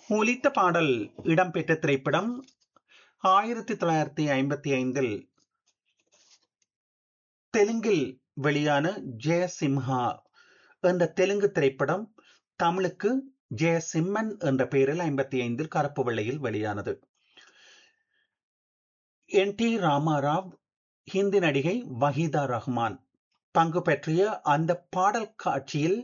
ஒலித்த பாடல் இடம்பெற்ற திரைப்படம் ஆயிரத்தி தொள்ளாயிரத்தி ஐம்பத்தி ஐந்தில் தெலுங்கில் வெளியான ஜெயசிம்ஹா என்ற தெலுங்கு திரைப்படம் தமிழுக்கு ஜெயசிம்மன் என்ற பெயரில் ஐம்பத்தி ஐந்தில் கருப்பு வெள்ளையில் வெளியானது என் டி ராமாராவ் ஹிந்தி நடிகை வஹீதா ரஹ்மான் பங்கு பற்றிய அந்த பாடல் காட்சியில்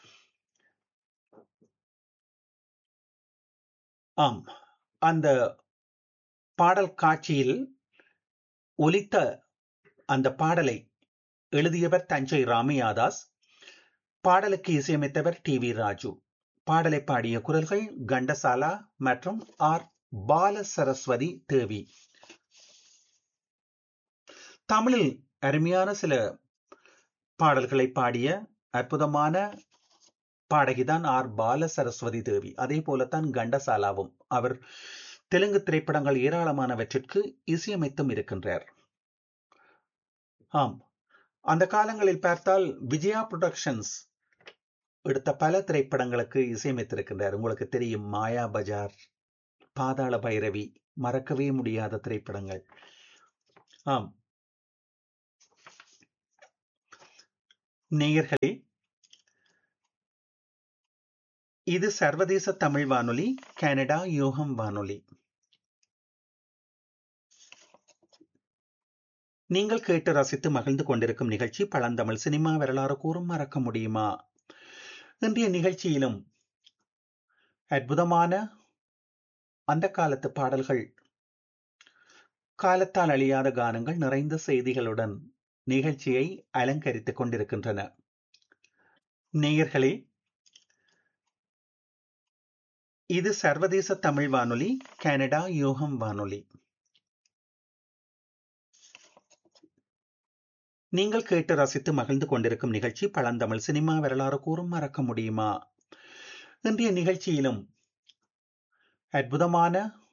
ஆம் அந்த பாடல் காட்சியில் ஒலித்த அந்த பாடலை எழுதியவர் தஞ்சை ராமையாதாஸ் பாடலுக்கு இசையமைத்தவர் டி வி ராஜு பாடலை பாடிய குரல்கள் கண்டசாலா மற்றும் ஆர் பால சரஸ்வதி தேவி தமிழில் அருமையான சில பாடல்களை பாடிய அற்புதமான பாடகிதான் ஆர் பால சரஸ்வதி தேவி அதே போலத்தான் கண்டசாலாவும் அவர் தெலுங்கு திரைப்படங்கள் ஏராளமானவற்றிற்கு இசையமைத்தும் இருக்கின்றார் ஆம் அந்த காலங்களில் பார்த்தால் விஜயா புரொடக்ஷன்ஸ் எடுத்த பல திரைப்படங்களுக்கு இசையமைத்திருக்கின்றார் உங்களுக்கு தெரியும் மாயா பஜார் பாதாள பைரவி மறக்கவே முடியாத திரைப்படங்கள் ஆம் நேயர்களே இது சர்வதேச தமிழ் வானொலி கனடா யோகம் வானொலி நீங்கள் கேட்டு ரசித்து மகிழ்ந்து கொண்டிருக்கும் நிகழ்ச்சி பழந்தமிழ் சினிமா வரலாறு கூறும் மறக்க முடியுமா இன்றைய நிகழ்ச்சியிலும் அற்புதமான அந்த காலத்து பாடல்கள் காலத்தால் அழியாத கானங்கள் நிறைந்த செய்திகளுடன் நிகழ்ச்சியை அலங்கரித்துக் கொண்டிருக்கின்றன நேயர்களே இது சர்வதேச தமிழ் வானொலி கனடா யோகம் வானொலி நீங்கள் கேட்டு ரசித்து மகிழ்ந்து கொண்டிருக்கும் நிகழ்ச்சி பழந்தமிழ் சினிமா வரலாறு கூறும் மறக்க முடியுமா இன்றைய நிகழ்ச்சியிலும் அற்புதமான